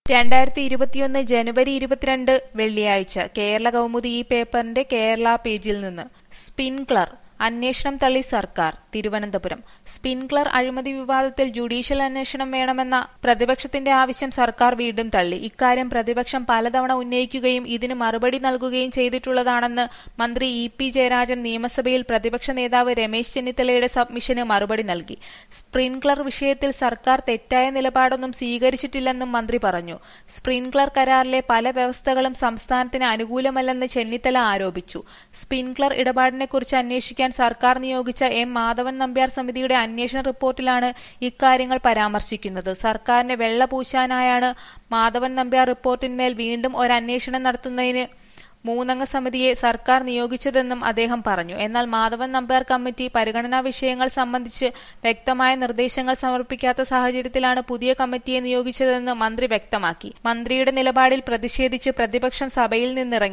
രണ്ടായിരത്തി ഇരുപത്തിയൊന്ന് ജനുവരി ഇരുപത്തിരണ്ട് വെള്ളിയാഴ്ച കേരള കൗമുദി ഈ പേപ്പറിന്റെ കേരള പേജിൽ നിന്ന് സ്പിൻക്ലർ അന്വേഷണം തള്ളി സർക്കാർ തിരുവനന്തപുരം സ്പിൻക്ലർ അഴിമതി വിവാദത്തിൽ ജുഡീഷ്യൽ അന്വേഷണം വേണമെന്ന പ്രതിപക്ഷത്തിന്റെ ആവശ്യം സർക്കാർ വീണ്ടും തള്ളി ഇക്കാര്യം പ്രതിപക്ഷം പലതവണ ഉന്നയിക്കുകയും ഇതിന് മറുപടി നൽകുകയും ചെയ്തിട്ടുള്ളതാണെന്ന് മന്ത്രി ഇ പി ജയരാജൻ നിയമസഭയിൽ പ്രതിപക്ഷ നേതാവ് രമേശ് ചെന്നിത്തലയുടെ സബ്മിഷന് മറുപടി നൽകി സ്പ്രിൻക്ലർ വിഷയത്തിൽ സർക്കാർ തെറ്റായ നിലപാടൊന്നും സ്വീകരിച്ചിട്ടില്ലെന്നും മന്ത്രി പറഞ്ഞു സ്പ്രിൻക്ലർ കരാറിലെ പല വ്യവസ്ഥകളും സംസ്ഥാനത്തിന് അനുകൂലമല്ലെന്ന് ചെന്നിത്തല ആരോപിച്ചു സ്പിൻക്ലർ ഇടപാടിനെക്കുറിച്ച് അന്വേഷിക്കാൻ സർക്കാർ നിയോഗിച്ച എം മാധവൻ നമ്പ്യാർ സമിതിയുടെ അന്വേഷണ റിപ്പോർട്ടിലാണ് ഇക്കാര്യങ്ങൾ പരാമർശിക്കുന്നത് സർക്കാരിനെ വെള്ള പൂശാനായാണ് മാധവൻ നമ്പ്യാർ റിപ്പോർട്ടിന്മേൽ വീണ്ടും ഒരു അന്വേഷണം നടത്തുന്നതിന് മൂന്നംഗ സമിതിയെ സർക്കാർ നിയോഗിച്ചതെന്നും അദ്ദേഹം പറഞ്ഞു എന്നാൽ മാധവൻ നമ്പ്യാർ കമ്മിറ്റി പരിഗണനാ വിഷയങ്ങൾ സംബന്ധിച്ച് വ്യക്തമായ നിർദ്ദേശങ്ങൾ സമർപ്പിക്കാത്ത സാഹചര്യത്തിലാണ് പുതിയ കമ്മിറ്റിയെ നിയോഗിച്ചതെന്ന് മന്ത്രി വ്യക്തമാക്കി മന്ത്രിയുടെ നിലപാടിൽ പ്രതിഷേധിച്ച് പ്രതിപക്ഷം സഭയിൽ നിന്നിറങ്ങി